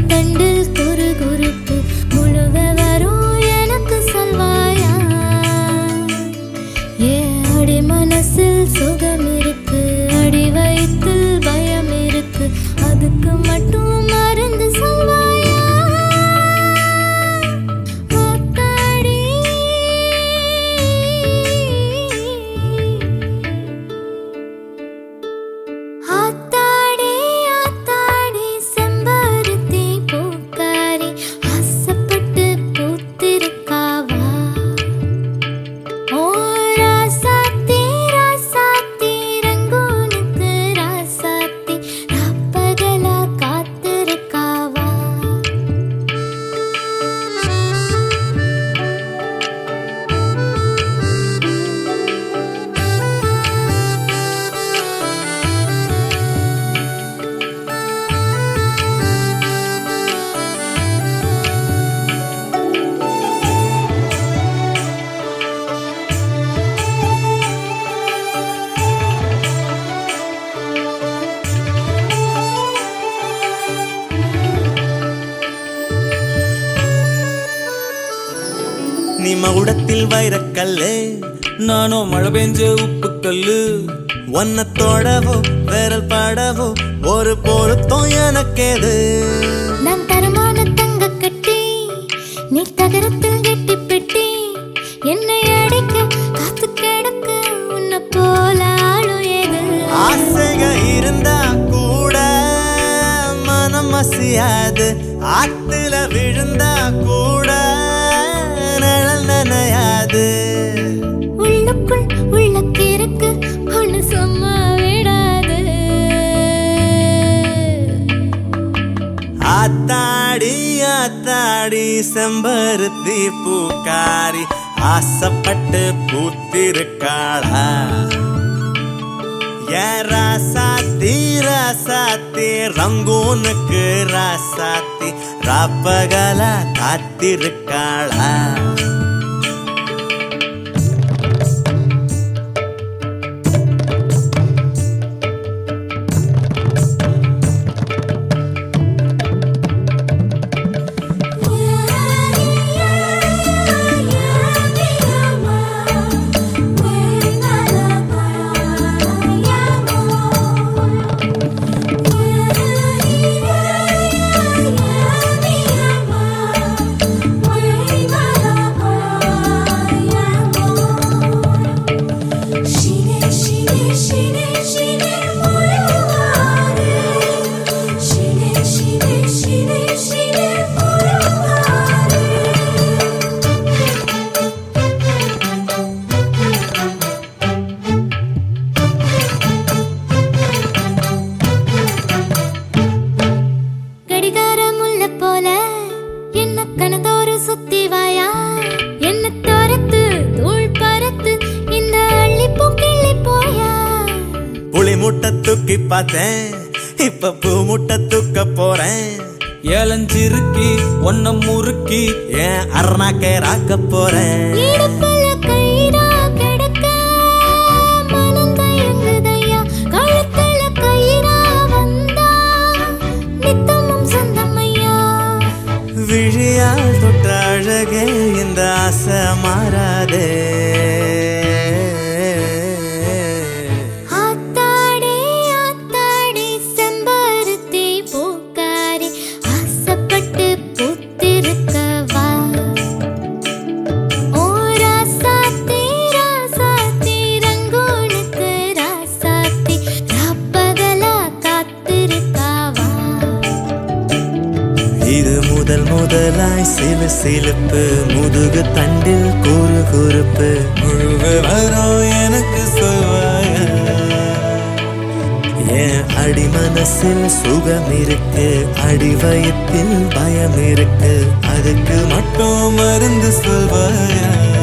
தண்டில் குறு குறுப்பு முழுக வரும் எனக்கு சொல்வாயா ஏ அடி மனசில் சுகம் இருக்கு அடி வயிற்றில் பயம் இருக்கு அதுக்கு மட்டும் மருந்து சொல்வாயா ஆத்தாடி ஆத்தாடி ஆத்தாடி செம்பருத்தி பூக்காரி ஆசைப்பட்டு பூத்திருக்காவா ஓ ராசாத்தி ராசாத்தி ரங்கூனுக்கு ராசாத்தி ராப்பகலா காத்திருக்காவா நீ மகுடத்தில் வைரக்கல்லு நானோ மழை பெஞ்ச உப்பு கல்லு ஒன்ன தொடவோ விரல் படவோ ஒரு பொருத்தம் எனக்கேது நான் தரமான தங்க கட்டி நீ தகரத்தில் கெட்டி பெட்டி என்னை அடைக்க காத்து கிடக்க உன்னை போல ஆளும் ஏது ஆசைக இருந்தா கூட மனம் அசையாது ஆத்துல விழுந்தா கூட நிழல் நனையாது உள்ளுக்குள் உள்ள கிறுக்கு ஒண்ணு சும்மா விடாது ஆத்தாடி ஆத்தாடி செம்பருத்தி பூக்காரி ஆசைப்பட்டு பூத்திருக்காளா ஏன் ராசாத்தி ராசாத்தி ரங்கூனுக்கு ராசாத்தி ராப்பகலா காத்திருக்காளா கடிகாரம் உள்ள போல என்ன கணதோறு சுத்தி வாயா என்ன தோரத்து தூள் பறத்து இந்த அள்ளி பூக்கிள்ளி போயா புளி முட்டை தூக்கி பார்த்தேன் இப்ப பூ முட்டை தூக்க போறேன் ஏலஞ்சிருக்கி ஒன்ன முறுக்கி ஏன் அருணாக்கே ராக்க போறேன் இடுப்புல கயிறா கிடக்க மனம் தயங்குதையா கழுத்துல கயிறா வந்தா நித்தமும் சொந்தமையா விழியால் தொட்ட அழகே இந்த ஆசை மாறாதே ஆத்தாடி ஆத்தாடி செம்பருத்தி பூக்காரி ஆசைப்பட்டு பூத்திருக்கவா ஓ ராசாத்தி ராசாத்தி ரங்கூனுக்கு ராசாத்தி ராப்பகலா காத்திருக்காவா இது முதல் முதலாய் சிலு சிலுப்பு முதுகு தண்டில் குறு குறுப்பு முழுக வரும் எனக்கு சொல்வாய என் அடி மனசில் சுகம் இருக்கு அடி வயத்தில் பயம் இருக்கு அதுக்கு மட்டும் மருந்து சொல்வாயா